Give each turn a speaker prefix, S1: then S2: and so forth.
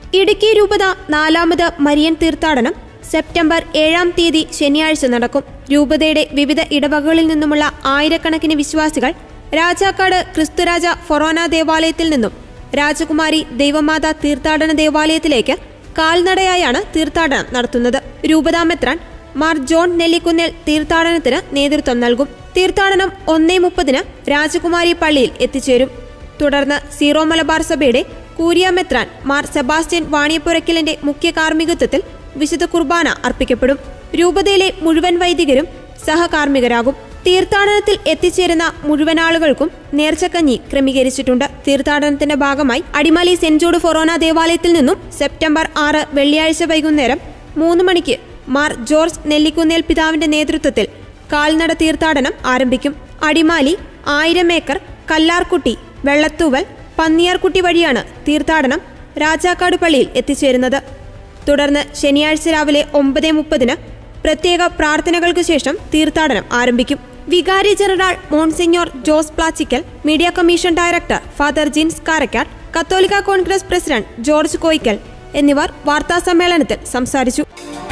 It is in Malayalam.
S1: ഇടുക്കി രൂപത നാലാമത് മരിയൻ തീർത്ഥാടനം സെപ്റ്റംബർ ഏഴാം തീയതി ശനിയാഴ്ച നടക്കും രൂപതയുടെ വിവിധ ഇടവകകളിൽ നിന്നുമുള്ള ആയിരക്കണക്കിന് വിശ്വാസികൾ രാജാക്കാട് ക്രിസ്തുരാജ ഫൊറോന ദേവാലയത്തിൽ നിന്നും രാജകുമാരി ദൈവമാത തീർത്ഥാടന ദേവാലയത്തിലേക്ക് കാൽനടയായാണ് തീർത്ഥാടനം നടത്തുന്നത് രൂപതാമെത്രാൻ മാർ ജോൺ നെല്ലിക്കുന്നേൽ തീർത്ഥാടനത്തിന് നേതൃത്വം നൽകും തീർത്ഥാടനം ഒന്നേ മുപ്പതിന് രാജകുമാരി പള്ളിയിൽ എത്തിച്ചേരും തുടർന്ന് സീറോ മലബാർ സഭയുടെ കൂരിയ മെത്രാൻ മാർ സെബാസ്റ്റ്യൻ വാണിയപ്പുരയ്ക്കലിന്റെ മുഖ്യ കാർമ്മികത്വത്തിൽ വിശുദ്ധ കുർബാന അർപ്പിക്കപ്പെടും രൂപതയിലെ മുഴുവൻ വൈദികരും സഹകാർമ്മികരാകും തീർത്ഥാടനത്തിൽ എത്തിച്ചേരുന്ന മുഴുവൻ ആളുകൾക്കും നേർച്ചക്കഞ്ഞി ക്രമീകരിച്ചിട്ടുണ്ട് തീർത്ഥാടനത്തിന്റെ ഭാഗമായി അടിമാലി സെന്റ് ജോർഡ് ഫൊറോന ദേവാലയത്തിൽ നിന്നും സെപ്റ്റംബർ ആറ് വെള്ളിയാഴ്ച വൈകുന്നേരം മൂന്ന് മണിക്ക് മാർ ജോർജ് നെല്ലിക്കുന്നേൽ പിതാവിന്റെ നേതൃത്വത്തിൽ കാൽനട തീർത്ഥാടനം ആരംഭിക്കും അടിമാലി ആയിരം ഏക്കർ കല്ലാർകുട്ടി വെള്ളത്തൂവൽ പന്നിയാർകുട്ടി വഴിയാണ് തീർത്ഥാടനം രാജാക്കാട് പള്ളിയിൽ എത്തിച്ചേരുന്നത് തുടർന്ന് ശനിയാഴ്ച രാവിലെ ഒമ്പത് മുപ്പതിന് പ്രത്യേക പ്രാർത്ഥനകൾക്ക് ശേഷം തീർത്ഥാടനം ആരംഭിക്കും വികാരി general monsignor Jose Plachickal media commission director father Jins Karakkad കത്തോലിക്ക കോൺഗ്രസ് പ്രസിഡന്റ് ജോർജ് കോയിക്കൽ എന്നിവർ വാർത്താസമ്മേളനത്തിൽ സംസാരിച്ചു